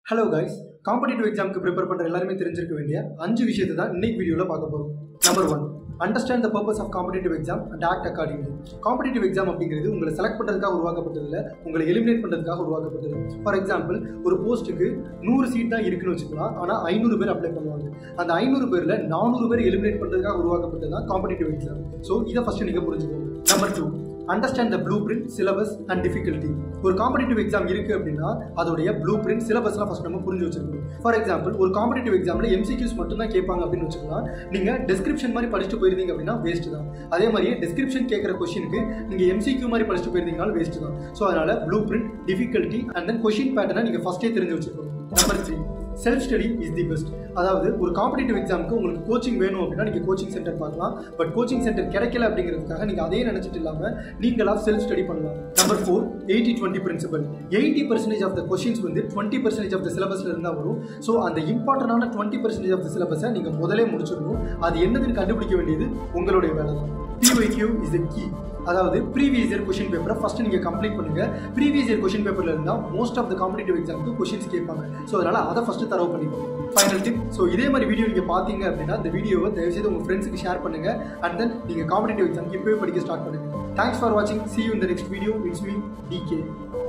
hello guys competitive எக்ஸாமுக்கு prepare பண்ணுற எல்லாருமே தெரிஞ்சிருக்க வேண்டிய அஞ்சு விஷயத்தை தான் இன்னைக்கு வீடியோவில் பார்க்க போகிறோம் number one understand the purpose of competitive exam and act accordingly competitive exam அப்படிங்கிறது உங்களை செலக்ட் பண்ணுறதுக்காக உருவாக்கப்பட்டதில்ல உங்களை எலிமினேட் பண்ணுறதுக்காக உருவாக்கப்பட்டது ஃபார் எக்ஸாம்பிள் ஒரு போஸ்ட்டுக்கு நூறு சீட் தான் இருக்குன்னு வச்சுக்கலாம் ஆனால் ஐநூறு பேர் அப்ளை பண்ணுவாங்க அந்த ஐநூறு பேரில் நானூறு பேர் எலிமினேட் பண்ணுறதுக்காக உருவாக்கப்பட்டது தான் காம்படிட்டிவ் எக்ஸாம் ஸோ இதை ஃபஸ்ட்டு நீங்கள் புரிஞ்சுக்கணும் number two understand the blue print syllabus and difficulty ஒரு காம்படிட்டிவ் எக்ஸாம் இருக்குது அப்படின்னா அதோடைய ப்ளூ பிரிண்ட் சிலபஸ்லாம் ஃபஸ்ட் நம்ம புரிஞ்சு வச்சிருக்கணும் ஃபார் எக்ஸாம்பிள் ஒரு காம்படிட்டிவ் எக்ஸாமில் எம்சிக்யூஸ் மட்டும் தான் கேட்பாங்க அப்படின்னு வச்சுக்கலாம் நீங்கள் டிஸ்கிரிப்ஷன் மாதிரி படிச்சுட்டு போயிருந்தீங்க அப்படின்னா வேஸ்ட் தான் அதே மாதிரியே டிஸ்கிரிப்ஷன் கேட்குற கொஷினுக்கு நீங்கள் எம்சிக்யூ மாதிரி படிச்சுட்டு போயிருந்தீங்கனாலும் வேஸ்ட் தான் ஸோ அதனால் blue print difficulty and then question பேட்டர்னை நீங்கள் ஃபஸ்ட்டே தெரிஞ்சு வச்சுக்கணும் number three self study is the best அதாவது ஒரு காம்படிட்டிவ் எக்ஸாமுக்கு உங்களுக்கு கோச்சிங் வேணும் அப்படின்னா நீங்கள் கோச்சிங் சென்டர் பார்க்கலாம் பட் கோச்சிங் சென்டர் கிடைக்கல அப்படிங்கிறதுக்காக நீங்கள் அதே நினச்சிட்டு இல்லாமல் நீங்களாக செல்ஃப் ஸ்டடி பண்ணலாம் number four eighty twenty principle eighty percentage of the questions வந்து டுவெண்ட்டி பர்சன்டேஜ் ஆஃப் த சிலபஸ்ல இருந்தால் வரும் ஸோ அந்த இம்பார்ட்டண்டான டுவெண்ட்டி பர்சன்டேஜ் ஆஃப் த சிலபஸை நீங்கள் முதலே முடிச்சிடணும் அது என்னதுன்னு கண்டுபிடிக்க வேண்டியது உங்களுடைய வேலை தான் பிஒய்கியூ இஸ் த கீ அதாவது ப்ரீவியஸ் இயர் கொஷின் பேப்பரை ஃபஸ்ட்டு நீங்கள் கம்ப்ளீட் பண்ணுங்க ப்ரீவியஸ் இயர் கொஷின் பேப்பரில் இருந்தால் மோஸ்ட் ஆஃப் த காம்படிட்டிவ் எக்ஸாமுக்கு கொஷின்ஸ் கேட்பாங்க ஸோ அதனால் அதை ஃபஸ்ட்டு தரவு பண்ணிக்கணும் ஃபைனல் டிப் ஸோ இதே மாதிரி வீடியோ நீங்கள் பார்த்தீங்க அப்படின்னா இந்த வீடியோவை தயவுசெய்து உங்கள் ஃப்ரெண்ட்ஸுக்கு ஷேர் பண்ணுங்கள் அண்ட் தென் நீங்கள் காம்படிட்டிவ் எக்ஸாமுக்கு இப்போவே படிக்க ஸ்டார்ட் பண்ணுங்கள் தேங்க்ஸ் ஃபார் வாட்சிங் சி யூ இந்த next video it's me decay